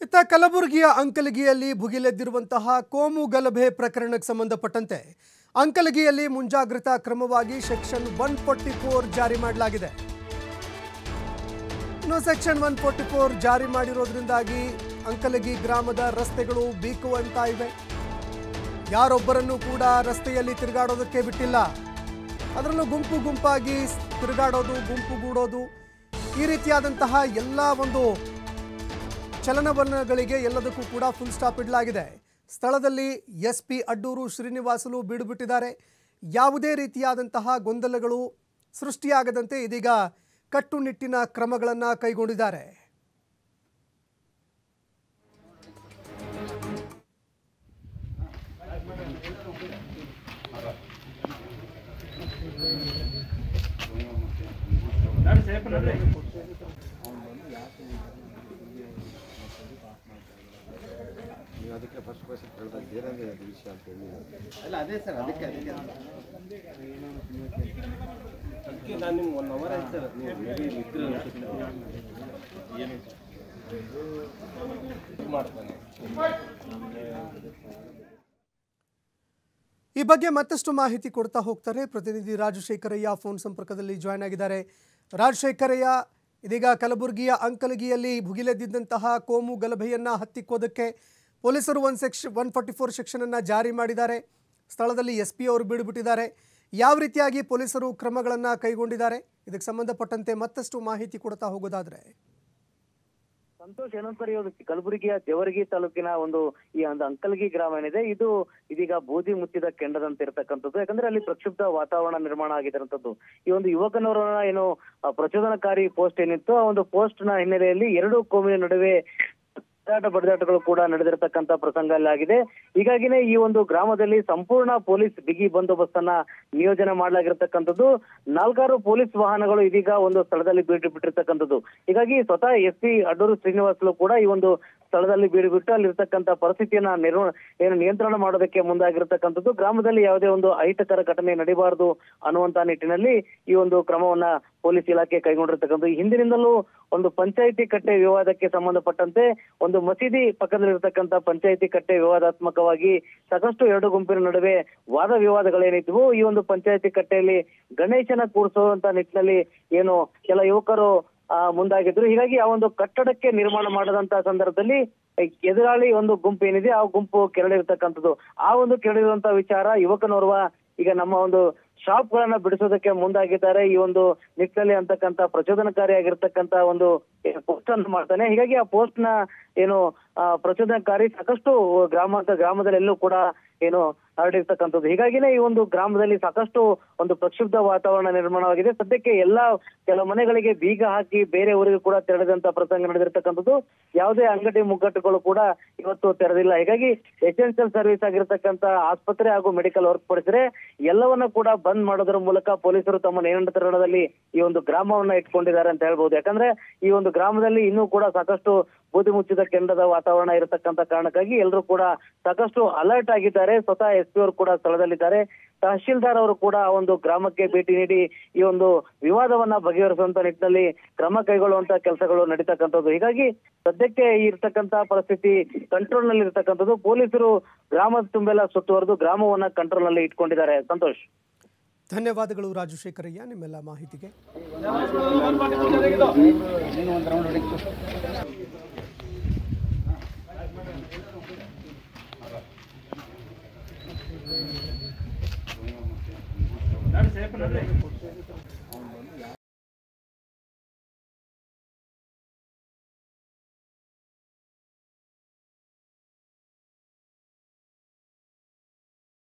ಇತ್ತ ಕಲಬುರಗಿಯ ಅಂಕಲಗಿಯಲ್ಲಿ ಭುಗಿಲೆದ್ದಿರುವಂತಹ ಕೋಮು ಗಲಭೆ ಪ್ರಕರಣಕ್ಕೆ ಸಂಬಂಧಪಟ್ಟಂತೆ ಅಂಕಲಗಿಯಲ್ಲಿ ಮುಂಜಾಗ್ರತಾ ಕ್ರಮವಾಗಿ ಸೆಕ್ಷನ್ ಒನ್ ಫೋರ್ಟಿ ಫೋರ್ ಜಾರಿ ಮಾಡಲಾಗಿದೆ ಇನ್ನು ಸೆಕ್ಷನ್ ಒನ್ ಫೋರ್ಟಿ ಫೋರ್ ಜಾರಿ ಮಾಡಿರೋದ್ರಿಂದಾಗಿ ಅಂಕಲಗಿ ಗ್ರಾಮದ ರಸ್ತೆಗಳು ಬೀಕುವಂತ ಇವೆ ಯಾರೊಬ್ಬರನ್ನು ಕೂಡ ರಸ್ತೆಯಲ್ಲಿ ತಿರುಗಾಡೋದಕ್ಕೆ ಬಿಟ್ಟಿಲ್ಲ ಅದರಲ್ಲೂ ಗುಂಪು ಗುಂಪಾಗಿ ತಿರುಗಾಡೋದು ಗುಂಪುಗೂಡೋದು ಈ ರೀತಿಯಾದಂತಹ ಎಲ್ಲ ಒಂದು ಚಲನವಲನಗಳಿಗೆ ಎಲ್ಲದಕ್ಕೂ ಕೂಡ ಫುಲ್ ಸ್ಟಾಪ್ ಇಡಲಾಗಿದೆ ಸ್ಥಳದಲ್ಲಿ ಎಸ್ ಪಿ ಅಡ್ಡೂರು ಶ್ರೀನಿವಾಸಲು ಬೀಡುಬಿಟ್ಟಿದ್ದಾರೆ ಯಾವುದೇ ರೀತಿಯಾದಂತಹ ಗೊಂದಲಗಳು ಸೃಷ್ಟಿಯಾಗದಂತೆ ಇದೀಗ ಕಟ್ಟುನಿಟ್ಟಿನ ಕ್ರಮಗಳನ್ನು ಕೈಗೊಂಡಿದ್ದಾರೆ ನೀವು ಅದಕ್ಕೆ ಫಸ್ಟ್ ಕ್ವಶನ್ ಕೇಳಿದಾಗ ಏನಾಗಿದೆ ಅದು ವಿಷಯ ಅಂತ ಹೇಳಿ ಅಲ್ಲ ಅದೇ ಸರ್ ಅದಕ್ಕೆ ಅದಕ್ಕೆ ಅದಕ್ಕೆ ನಾನು ನಿಮ್ಗೆ ಒನ್ ಅವರ್ ಆಯ್ತು ಸರ್ ನೀವು ಮೇಬಿ ಇದ್ರೆ ಅನ್ಸುತ್ತೆ ಏನು ಇದು ಮಾಡ್ತಾನೆ ಈ ಬಗ್ಗೆ ಮತ್ತಷ್ಟು ಮಾಹಿತಿ ಕೊಡ್ತಾ ಹೋಗ್ತಾರೆ ಪ್ರತಿನಿಧಿ ರಾಜಶೇಖರಯ್ಯ ಫೋನ್ ಸಂಪರ್ಕದಲ್ಲಿ ಜಾಯ್ನ್ ಆಗಿದ್ದಾರೆ ರಾಜಶೇಖರಯ್ಯ ಇದೀಗ ಕಲಬುರಗಿಯ ಅಂಕಲಗಿಯಲ್ಲಿ ಭುಗಿಲೆದ್ದಿದ್ದಂತಹ ಕೋಮು ಗಲಭೆಯನ್ನ ಹತ್ತಿಕ್ಕೋದಕ್ಕೆ ಪೊಲೀಸರು ಒಂದು ಸೆಕ್ಷ ಒನ್ ಫಾರ್ಟಿ ಫೋರ್ ಸೆಕ್ಷನನ್ನು ಜಾರಿ ಮಾಡಿದ್ದಾರೆ ಸ್ಥಳದಲ್ಲಿ ಎಸ್ ಪಿ ಅವರು ಬೀಡುಬಿಟ್ಟಿದ್ದಾರೆ ಯಾವ ರೀತಿಯಾಗಿ ಪೊಲೀಸರು ಕ್ರಮಗಳನ್ನು ಕೈಗೊಂಡಿದ್ದಾರೆ ಇದಕ್ಕೆ ಸಂಬಂಧಪಟ್ಟಂತೆ ಮತ್ತಷ್ಟು ಮಾಹಿತಿ ಕೊಡ್ತಾ ಹೋಗೋದಾದ್ರೆ ಸಂತೋಷ್ ಏನಂತಾರೆ ಇವತ್ತು ಕಲಬುರಗಿಯ ಜವರಗಿ ತಾಲೂಕಿನ ಒಂದು ಈ ಒಂದು ಅಂಕಲ್ಗಿ ಗ್ರಾಮ ಏನಿದೆ ಇದು ಇದೀಗ ಬೂದಿ ಮುಚ್ಚಿದ ಕೆಂಡದಂತೆ ಇರತಕ್ಕಂಥದ್ದು ಯಾಕಂದ್ರೆ ಅಲ್ಲಿ ಪ್ರಕ್ಷುಬ್ಧ ವಾತಾವರಣ ನಿರ್ಮಾಣ ಆಗಿರುವಂತದ್ದು ಈ ಒಂದು ಯುವಕನವರ ಏನು ಆ, ಪ್ರಚೋದನಕಾರಿ ಪೋಸ್ಟ್ ಏನಿತ್ತು ಆ ಒಂದು ಪೋಸ್ಟ್ ನ ಹಿನ್ನೆಲೆಯಲ್ಲಿ ಎರಡು ಕೋಮಿನ ನಡುವೆ ಬಡಿದಾಟ ಬಡಿದಾಟಗಳು ಕೂಡ ನಡೆದಿರತಕ್ಕಂತ ಪ್ರಸಂಗ ಅಲ್ಲಿ ಆಗಿದೆ ಹೀಗಾಗಿನೇ ಈ ಒಂದು ಗ್ರಾಮದಲ್ಲಿ ಸಂಪೂರ್ಣ ಪೊಲೀಸ್ ಬಿಗಿ ಬಂದೋಬಸ್ತನ್ನ ನಿಯೋಜನೆ ಮಾಡಲಾಗಿರ್ತಕ್ಕಂಥದ್ದು ನಾಲ್ಕಾರು ಪೊಲೀಸ್ ವಾಹನಗಳು ಇದೀಗ ಒಂದು ಸ್ಥಳದಲ್ಲಿ ಬೀಡು ಬಿಟ್ಟಿರ್ತಕ್ಕಂಥದ್ದು ಹೀಗಾಗಿ ಸ್ವತಃ ಎಸ್ ಪಿ ಅಡೂರು ಶ್ರೀನಿವಾಸಲು ಕೂಡ ಈ ಒಂದು ಸ್ಥಳದಲ್ಲಿ ಬೀಡು ಬಿಟ್ಟು ಅಲ್ಲಿರ್ತಕ್ಕಂಥ ಪರಿಸ್ಥಿತಿಯನ್ನ ನಿರ್ವ ಏನು ನಿಯಂತ್ರಣ ಮಾಡೋದಕ್ಕೆ ಮುಂದಾಗಿರ್ತಕ್ಕಂಥದ್ದು ಗ್ರಾಮದಲ್ಲಿ ಯಾವುದೇ ಒಂದು ಅಹಿತಕರ ಘಟನೆ ನಡೀಬಾರದು ಅನ್ನುವಂತ ನಿಟ್ಟಿನಲ್ಲಿ ಈ ಒಂದು ಕ್ರಮವನ್ನ ಪೊಲೀಸ್ ಇಲಾಖೆ ಕೈಗೊಂಡಿರ್ತಕ್ಕಂಥದ್ದು ಈ ಹಿಂದಿನಿಂದಲೂ ಒಂದು ಪಂಚಾಯಿತಿ ಕಟ್ಟೆ ವಿವಾದಕ್ಕೆ ಸಂಬಂಧಪಟ್ಟಂತೆ ಒಂದು ಮಸೀದಿ ಪಕ್ಕದಲ್ಲಿರ್ತಕ್ಕಂಥ ಪಂಚಾಯಿತಿ ಕಟ್ಟೆ ವಿವಾದಾತ್ಮಕವಾಗಿ ಸಾಕಷ್ಟು ಎರಡು ಗುಂಪಿನ ನಡುವೆ ವಾದ ವಿವಾದಗಳೇನಿದ್ವು ಈ ಒಂದು ಪಂಚಾಯಿತಿ ಕಟ್ಟೆಯಲ್ಲಿ ಗಣೇಶನ ಕೂರಿಸುವಂತ ನಿಟ್ಟಿನಲ್ಲಿ ಏನು ಕೆಲ ಯುವಕರು ಆ, ಮುಂದಾಗಿದ್ರು ಹೀಗಾಗಿ ಆ ಒಂದು ಕಟ್ಟಡಕ್ಕೆ ನಿರ್ಮಾಣ ಮಾಡದಂತ ಸಂದರ್ಭದಲ್ಲಿ ಎದುರಾಳಿ ಒಂದು ಗುಂಪು ಏನಿದೆ ಆ ಗುಂಪು ಕೆರಳಿರ್ತಕ್ಕಂಥದ್ದು ಆ ಒಂದು ಕೆರಳಿರುವಂತ ವಿಚಾರ ಯುವಕನೋರ್ವ ಈಗ ನಮ್ಮ ಒಂದು ಶಾಪ್ ಗಳನ್ನ ಬಿಡಿಸೋದಕ್ಕೆ ಮುಂದಾಗಿದ್ದಾರೆ ಈ ಒಂದು ನಿಟ್ಟಿನಲ್ಲಿ ಅಂತಕ್ಕಂತ ಪ್ರಚೋದನಕಾರಿಯಾಗಿರ್ತಕ್ಕಂತ ಒಂದು ಪೋಸ್ಟ್ ಅನ್ನು ಮಾಡ್ತಾನೆ ಹೀಗಾಗಿ ಆ ಪೋಸ್ಟ್ ನ ಏನು ಆ, ಪ್ರಚೋದನಕಾರಿ ಸಾಕಷ್ಟು ಗ್ರಾಮಾಂತ ಗ್ರಾಮದಲ್ಲೆಲ್ಲೂ ಕೂಡ ಏನು ಹರಡಿರ್ತಕ್ಕಂಥದ್ದು ಹೀಗಾಗಿನೇ ಈ ಒಂದು ಗ್ರಾಮದಲ್ಲಿ ಸಾಕಷ್ಟು ಒಂದು ಪ್ರಕ್ಷುಬ್ಧ ವಾತಾವರಣ ನಿರ್ಮಾಣವಾಗಿದೆ ಸದ್ಯಕ್ಕೆ ಎಲ್ಲಾ ಕೆಲ ಮನೆಗಳಿಗೆ ಬೀಗ ಹಾಕಿ ಬೇರೆ ಊರಿಗೆ ಕೂಡ ತೆರೆದಂತ ಪ್ರಸಂಗ ನಡೆದಿರ್ತಕ್ಕಂಥದ್ದು ಯಾವುದೇ ಅಂಗಡಿ ಮುಗ್ಗಟ್ಟುಗಳು ಕೂಡ ಇವತ್ತು ತೆರೆದಿಲ್ಲ ಹೀಗಾಗಿ ಎಸೆನ್ಷಿಯಲ್ ಸರ್ವಿಸ್ ಆಗಿರ್ತಕ್ಕಂಥ ಆಸ್ಪತ್ರೆ ಹಾಗೂ ಮೆಡಿಕಲ್ ಹೊರತುಪಡಿಸಿದ್ರೆ ಎಲ್ಲವನ್ನ ಕೂಡ ಬಂದ್ ಮಾಡೋದ್ರ ಮೂಲಕ ಪೊಲೀಸರು ತಮ್ಮ ನಿಯಂತ್ರಣದಲ್ಲಿ ಈ ಒಂದು ಗ್ರಾಮವನ್ನ ಇಟ್ಕೊಂಡಿದ್ದಾರೆ ಅಂತ ಹೇಳ್ಬೋದು ಯಾಕಂದ್ರೆ ಈ ಒಂದು ಗ್ರಾಮದಲ್ಲಿ ಇನ್ನೂ ಕೂಡ ಸಾಕಷ್ಟು ಬೂದಿ ಮುಚ್ಚಿದ ಕೆಂಡದ ವಾತಾವರಣ ಇರತಕ್ಕಂತ ಕಾರಣಕ್ಕಾಗಿ ಎಲ್ಲರೂ ಕೂಡ ಸಾಕಷ್ಟು ಅಲರ್ಟ್ ಆಗಿದ್ದಾರೆ ಸ್ವತಃ ಎಸ್ ಪಿ ಅವರು ಕೂಡ ಸ್ಥಳದಲ್ಲಿದ್ದಾರೆ ತಹಶೀಲ್ದಾರ್ ಅವರು ಕೂಡ ಆ ಒಂದು ಗ್ರಾಮಕ್ಕೆ ಭೇಟಿ ನೀಡಿ ಈ ಒಂದು ವಿವಾದವನ್ನ ಬಗೆಹರಿಸುವಂತ ನಿಟ್ಟಿನಲ್ಲಿ ಕ್ರಮ ಕೈಗೊಳ್ಳುವಂತ ಕೆಲಸಗಳು ನಡೀತಕ್ಕಂಥದ್ದು ಹೀಗಾಗಿ ಸದ್ಯಕ್ಕೆ ಇರ್ತಕ್ಕಂತ ಪರಿಸ್ಥಿತಿ ಕಂಟ್ರೋಲ್ ನಲ್ಲಿ ಇರ್ತಕ್ಕಂಥದ್ದು ಪೊಲೀಸರು ಗ್ರಾಮದ ತುಂಬೆಲ್ಲ ಸುತ್ತುವರೆದು ಗ್ರಾಮವನ್ನ ಕಂಟ್ರೋಲ್ ನಲ್ಲಿ ಇಟ್ಕೊಂಡಿದ್ದಾರೆ ಸಂತೋಷ್ ಧನ್ಯವಾದಗಳು ರಾಜಶೇಖರಯ್ಯ ನಿಮ್ಮೆಲ್ಲ ಮಾಹಿತಿಗೆ